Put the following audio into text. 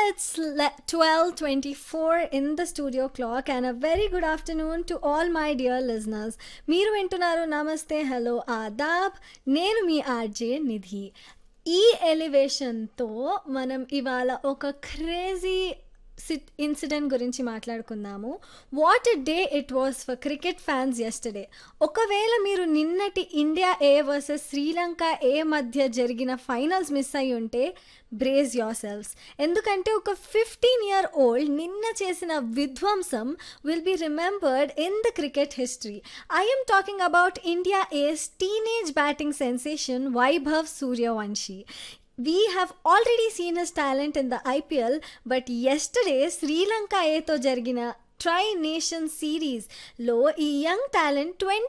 it's le- 12:24 in the studio clock and a very good afternoon to all my dear listeners. మీరు వింటున్నారు నమస్తే hello ఆదాబ్ నేను మీ RJ నిధి ఈ ఎలివేషన్తో మనం ఇవాళ ఒక క్రేజీ సిట్ ఇన్సిడెంట్ గురించి మాట్లాడుకుందాము what a day it was for cricket fans yesterday ఒకవేళ మీరు నిన్నటి India A versus Sri Lanka A మధ్య జరిగిన ఫైనల్స్ మిస్ అయి ఉంటే బ్రేజ్ యోర్ సెల్వ్స్ ఎందుకంటే ఒక ఫిఫ్టీన్ ఇయర్ ఓల్డ్ నిన్న చేసిన విధ్వంసం will be remembered in the cricket history I'm talking about India ace teenage batting sensation Vaibhav Suryavanshi we have already seen his talent in the IPL, but yesterday Sri Lanka ఏతో జరిగిన tri nation సిరీస్లో ఈ young talent twenty